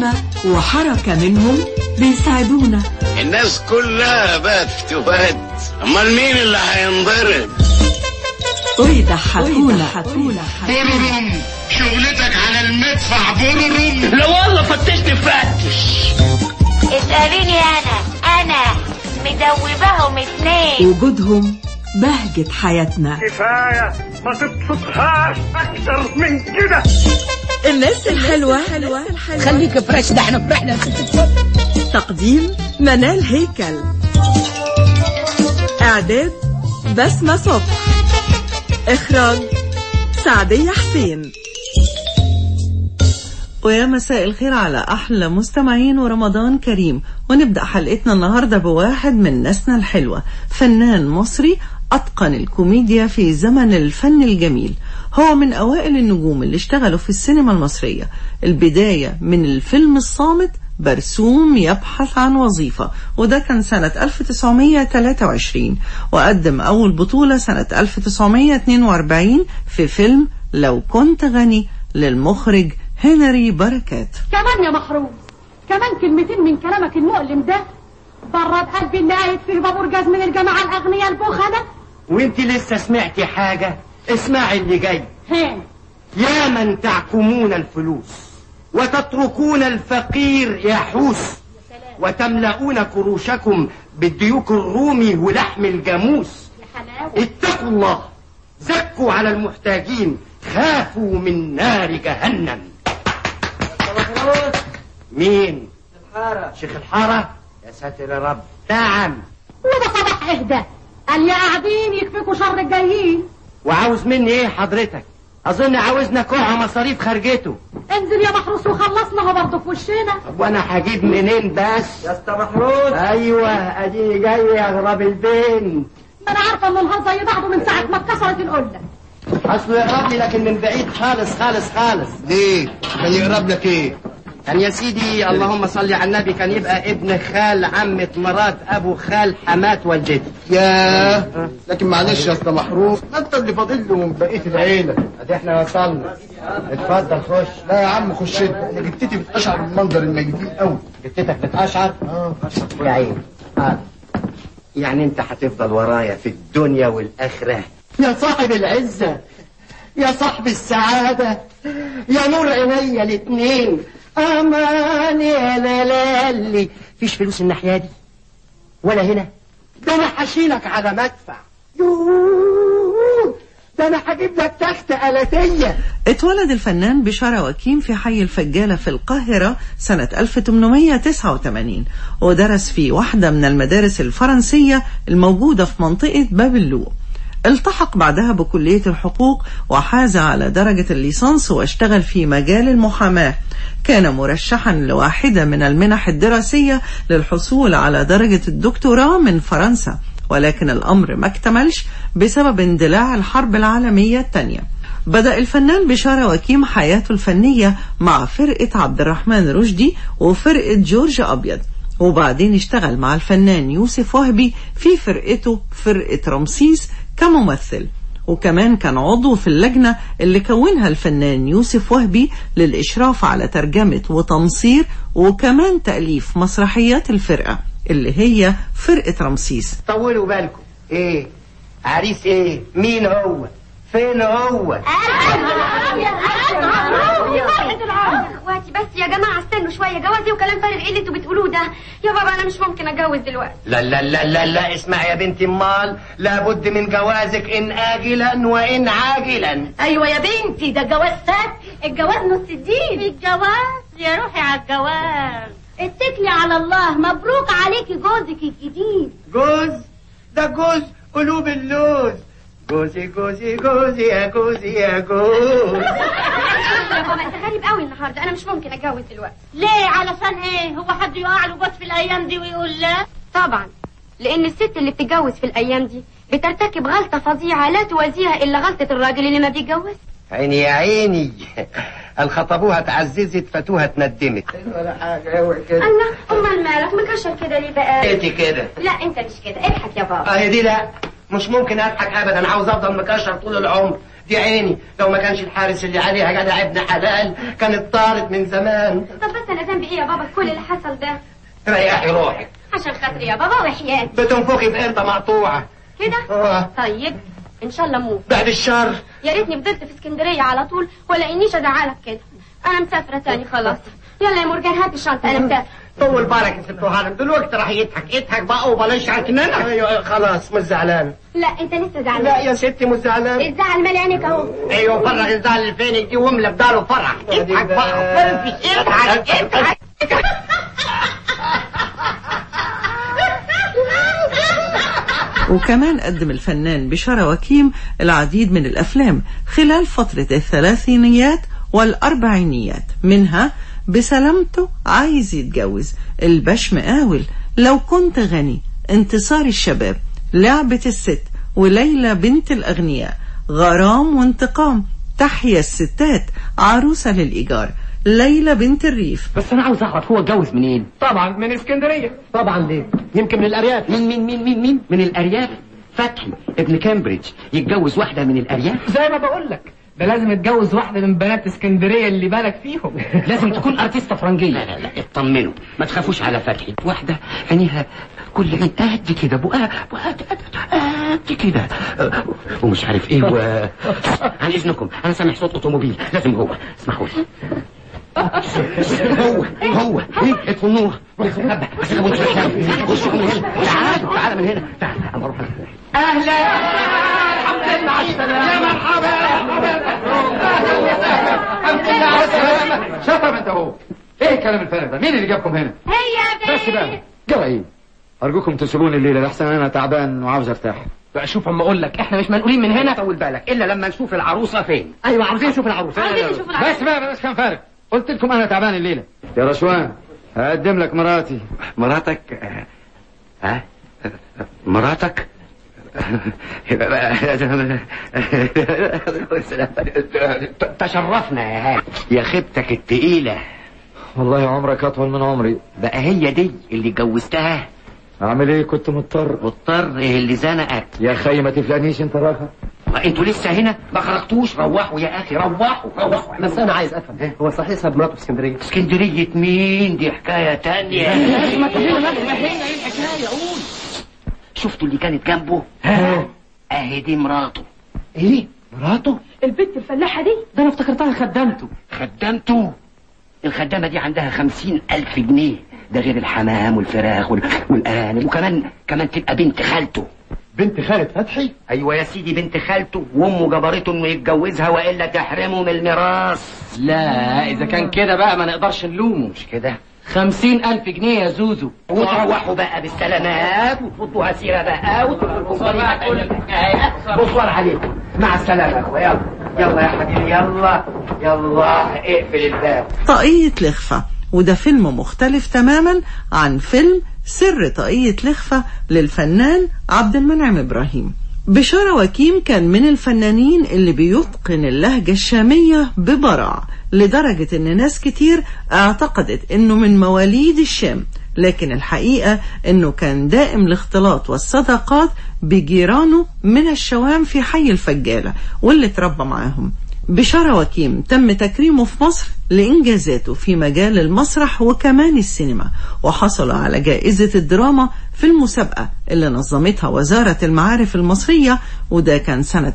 كلمة وحركة منهم بيساعدونا الناس كلها بقت فتوات امال مين اللي هينضرب ويضحكونا بورروم شغلتك على المدفع بورروم لا والله فتشت فتش اسأليني أنا أنا مدوباهم اتنين وجودهم بهجة حياتنا كفاية ما تبسطهاش أكتر من كده الناس الحلوة خليك فريش ده احنا فرحنا تقديم منال هيكل إعداد بسمة صبح إخراج سعدية حسين ويا مساء الخير على أحلى مستمعين ورمضان كريم ونبدأ حلقتنا النهاردة بواحد من ناسنا الحلوة فنان مصري أتقن الكوميديا في زمن الفن الجميل هو من أوائل النجوم اللي اشتغلوا في السينما المصرية البداية من الفيلم الصامت برسوم يبحث عن وظيفة وده كان سنة 1923 وقدم أول بطولة سنة 1942 في فيلم لو كنت غني للمخرج هنري بركات كمان يا محروم كمان كلمتين من كلامك المؤلم ده برد قلبي اللي قاعد في بابور جاز من الجماعة الأغنياء البخلة وانت لسه سمعتي حاجة اسمعي اللي جاي هين يا من تعكمون الفلوس وتتركون الفقير يحوس وتملؤون كروشكم بالديوك الرومي ولحم الجاموس اتقوا الله زكوا على المحتاجين خافوا من نار جهنم مين شيخ الحارة يا ساتر يا رب نعم وده صباح اهدى قال يا قاعدين يكفيكوا شر الجايين وعاوز مني ايه حضرتك اظن عاوزنا كوع مصاريف خرجته انزل يا محروس وخلصنا هو برضه في وشنا طب وانا هجيب منين بس يا اسطى محروس ايوه اديني جاي اغرب البنت ما انا عارفه ان الهار زي بعضه من ساعه ما اتكسرت القله اصله يقرب لي لكن من بعيد خالص خالص خالص ليه؟ كان يقرب لك ايه؟ كان يا سيدي اللهم صل على النبي كان يبقى ابن خال عمة مرات ابو خال حمات والدتي ياه لكن معلش يا اسطى محروم ما انت اللي فاضل له من بقيه العيله ادي احنا وصلنا اتفضل خش لا يا عم خش انت انا جدتي بتقشعر من المنظر المجدين قوي جدتك بتقشعر اه يا عيني آه. يعني انت هتفضل ورايا في الدنيا والاخره يا صاحب العزه يا صاحب السعاده يا نور عينيا الاتنين امان يا لالي فيش فلوس الناحيه دي ولا هنا ده انا هشيلك على مدفع يوه ده انا هجيب لك تخت آلاتية اتولد الفنان بشارة وكيم في حي الفجالة في القاهرة سنة 1889 ودرس في واحدة من المدارس الفرنسية الموجودة في منطقة باب اللوق التحق بعدها بكلية الحقوق وحاز على درجة الليسانس واشتغل في مجال المحاماة كان مرشحا لواحدة من المنح الدراسية للحصول على درجة الدكتوراه من فرنسا ولكن الأمر ما اكتملش بسبب اندلاع الحرب العالمية الثانية بدأ الفنان بشارة وكيم حياته الفنية مع فرقة عبد الرحمن رشدي وفرقة جورج أبيض وبعدين اشتغل مع الفنان يوسف وهبي في فرقته فرقة رمسيس كممثل وكمان كان عضو في اللجنة اللي كونها الفنان يوسف وهبي للإشراف على ترجمة وتمصير وكمان تأليف مسرحيات الفرقة اللي هي فرقة رمسيس طولوا بالكم ايه عريس ايه مين هو فين هو اخواتي بس يا جماعه استنوا شويه جوازي وكلام فارغ ايه اللي انتوا بتقولوه ده يا بابا انا مش ممكن اتجوز دلوقتي لا لا لا لا لا اسمع يا بنتي امال لابد من جوازك ان اجلا وان عاجلا ايوه يا بنتي ده جواز فات الجواز نص الدين الجواز يا روحي على الجواز اتكلي على الله مبروك عليكي جوزك الجديد جوز ده جوز قلوب اللوز جوزي جوزي جوزي يا جوزي يا جوز يا بابا انت غريب قوي النهارده انا مش ممكن اتجوز دلوقتي ليه علشان ايه هو حد يقع له جوز في الايام دي ويقول لا طبعا لان الست اللي بتتجوز في الايام دي بترتكب غلطه فظيعه لا توازيها الا غلطه الراجل اللي ما بيتجوز عيني يا عيني الخطبوها اتعززت فتوها اتندمت ولا حاجه اوعي كده الله امال مالك مكشر كده ليه بقى انت كده لا انت مش كده اضحك يا بابا اه دي لا مش ممكن اضحك ابدا عاوز افضل مكشر طول العمر دي عيني لو ما كانش الحارس اللي عليها جدع ابن حلال كانت طارت من زمان طب بس انا ذنبي ذنبي ايه يا بابا كل اللي حصل ده ريحي روحك عشان خاطري يا بابا وحياتي بتنفخي بقرطة مقطوعة كده آه. طيب ان شاء الله موت بعد الشر يا ريتني فضلت في اسكندريه على طول ولا انيش ازعلك كده انا مسافره تاني خلاص يلا يا مرجان هات الشنطه انا مسافره طول بالك يا ست هانم دلوقتي راح يضحك يضحك بقى وبلاش عكننة ايوه خلاص مش زعلان لا انت لسه زعلان لا يا ستي مش زعلان الزعل مالي عينك اهو ايوه فرغ الزعل اللي فينك دي واملى بداره فرح اضحك بقى فرفش اضحك اضحك وكمان قدم الفنان بشارة وكيم العديد من الأفلام خلال فترة الثلاثينيات والأربعينيات منها بسلامته عايز يتجوز الباش مقاول لو كنت غني انتصار الشباب لعبة الست وليلى بنت الأغنياء غرام وانتقام تحيا الستات عروسة للإيجار ليلى بنت الريف بس انا عاوز اعرف هو اتجوز منين طبعا من اسكندريه طبعا ليه يمكن من الارياف مين مين مين مين مين من الارياف فتحي ابن كامبريدج يتجوز واحده من الارياف زي ما بقول لك ده لازم يتجوز واحده من بنات اسكندريه اللي بالك فيهم لازم تكون ارتيسته فرنجيه لا لا لا اطمنوا ما تخافوش على فتحي واحده عينيها كل عين قد كده بقها بقها قد قد كده أه، ومش عارف ايه و... عن اذنكم انا سامع صوت اوتوموبيل لازم هو اسمحوا لي هو هو اطفوا النور استخبى استخبى وانتوا محتاجين خشوا من هنا تعالوا تعالوا من هنا تعال انا اروح اهلا الحمد لله على السلامه يا مرحبا يا مرحبا الحمد لله على السلامه شطب انت اهو ايه الكلام الفارغ ده مين اللي جابكم هنا هي بس بقى جرى ايه ارجوكم تسيبوني الليله لحسن انا تعبان وعاوز ارتاح بقى شوف اما اقول لك احنا مش منقولين من هنا طول بالك الا لما نشوف العروسه فين ايوه عاوزين نشوف العروسه عايزين نشوف العروسه بس بقى بس كان فارغ قلت لكم انا تعبان الليله يا رشوان هقدم لك مراتي مراتك ها مراتك تشرفنا يا هاني يا خيبتك التقيلة والله عمرك اطول من عمري بقى هي دي اللي جوزتها اعمل ايه كنت مضطر مضطر ايه اللي زنقك يا خي ما تفلقنيش انت راخر ما انتوا لسه هنا ما خرجتوش روحوا يا اخي روحوا روحوا بس انا عايز افهم هو صحيح ساب مراته في اسكندريه اسكندرية مين دي حكاية تانية ما تقول لنا هنا ايه الحكايه قول شفتوا اللي كانت جنبه اهي دي مراته ايه مراته البنت الفلاحه دي ده انا افتكرتها خدمته خدامته الخدامة دي عندها خمسين ألف جنيه ده غير الحمام والفراخ وال- والأرانب وكمان كمان تبقى بنت خالته بنت خالد فتحي أيوة يا سيدي بنت خالته وأمه جبرته إنه يتجوزها وإلا تحرمه من الميراث لا اذا كان كده بقى ما نقدرش نلومه مش كده خمسين الف جنيه يا زوزو وتروحوا بقى بالسلامات وتفوتوها سيرة بقى وتدخلوا بصور عليكم مع السلامة يا أخويا يلا يلا يا حبيبي يلا يلا اقفل الباب طاقية لخفة وده فيلم مختلف تماما عن فيلم سر طاقية لخفة للفنان عبد المنعم إبراهيم بشارة وكيم كان من الفنانين اللي بيتقن اللهجة الشامية ببراعة لدرجة ان ناس كتير اعتقدت انه من مواليد الشام لكن الحقيقة انه كان دائم الاختلاط والصداقات بجيرانه من الشوام في حي الفجالة واللي اتربى معاهم بشارة وكيم تم تكريمه في مصر لإنجازاته في مجال المسرح وكمان السينما وحصل على جائزة الدراما في المسابقة اللي نظمتها وزارة المعارف المصرية وده كان سنة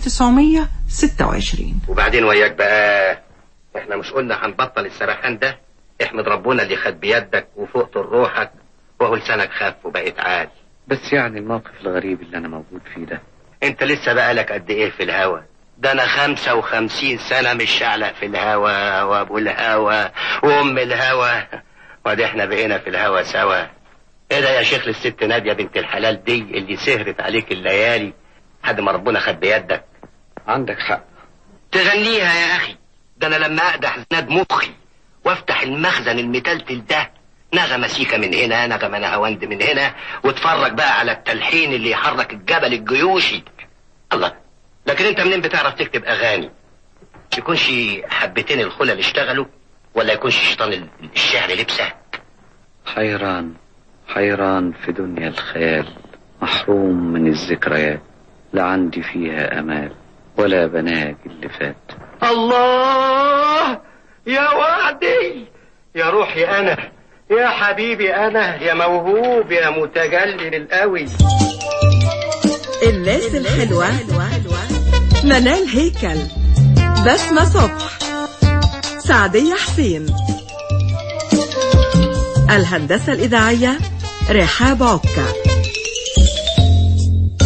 1926 وبعدين وياك بقى احنا مش قلنا هنبطل السرحان ده احمد ربنا اللي خد بيدك وفقت روحك وهو لسانك خف وبقيت عادي بس يعني الموقف الغريب اللي انا موجود فيه ده انت لسه بقالك قد ايه في الهوا ده انا خمسة وخمسين سنة مش شعلق في الهوا وابو الهوا وام الهوا وادي احنا بقينا في الهوا سوا ايه ده يا شيخ للست نادية بنت الحلال دي اللي سهرت عليك الليالي لحد ما ربنا خد بيدك عندك حق تغنيها يا اخي ده انا لما اقدح زناد مخي وافتح المخزن المتلتل ده نغمة سيكة من هنا نغمة نهاوند من هنا واتفرج بقى على التلحين اللي يحرك الجبل الجيوشي الله لكن انت منين بتعرف تكتب اغاني يكونش حبتين الخلل اشتغلوا ولا يكونش شيطان الشعر لبسك حيران حيران في دنيا الخيال محروم من الذكريات لا عندي فيها امال ولا بناجي اللي فات الله يا وعدي يا روحي انا يا حبيبي انا يا موهوب يا متجلل القوي الناس الحلوة منال هيكل بسمة صبح سعدية حسين الهندسة الإذاعية رحاب عكا